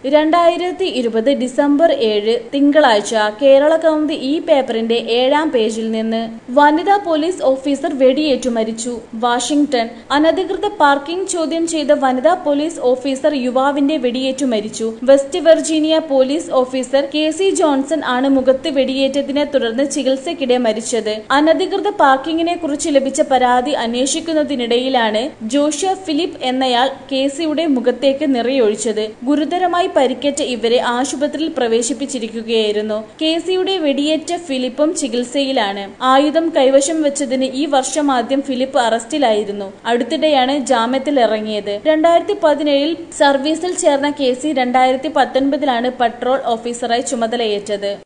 രണ്ടായിരത്തി ഇരുപത് ഡിസംബർ ഏഴ് തിങ്കളാഴ്ച കേരള കൗമുദി ഈ പേപ്പറിന്റെ ഏഴാം പേജിൽ നിന്ന് വനിതാ പോലീസ് ഓഫീസർ വെടിയേറ്റു മരിച്ചു വാഷിംഗ്ടൺ അനധികൃത പാർക്കിംഗ് ചോദ്യം ചെയ്ത വനിതാ പോലീസ് ഓഫീസർ യുവാവിന്റെ വെടിയേറ്റു മരിച്ചു West Virginia police officer K C Johnson ആണ് മുഖത്ത് വെടിയേറ്റതിനെ തുടർന്ന് ചികിത്സയ്ക്കിടെ മരിച്ചത് അനധികൃത പാർക്കിങ്ങിനെ കുറിച്ച് ലഭിച്ച പരാതി അന്വേഷിക്കുന്നതിനിടയിലാണ് ജോഷ്യ ഫിലിപ്പ് എന്നയാൾ കേസിയുടെ മുഖത്തേക്ക് നിറയൊഴിച്ചത് ഗുരുതരമായി പരിക്കേറ്റ ഇവരെ ആശുപത്രിയിൽ പ്രവേശിപ്പിച്ചിരിക്കുകയായിരുന്നു കേസിയുടെ വെടിയേറ്റ ഫിലിപ്പും ചികിത്സയിലാണ് ആയുധം കൈവശം വെച്ചതിന് ഈ വർഷം ആദ്യം ഫിലിപ്പ് അറസ്റ്റിലായിരുന്നു അടുത്തിടെയാണ് ജാമ്യത്തിൽ ഇറങ്ങിയത് രണ്ടായിരത്തി പതിനേഴിൽ സർവീസിൽ ചേർന്ന കെ സി രണ്ടായിരത്തി പത്തൊൻപതിലാണ് പട്രോൾ ഓഫീസറായി ചുമതലയേറ്റത്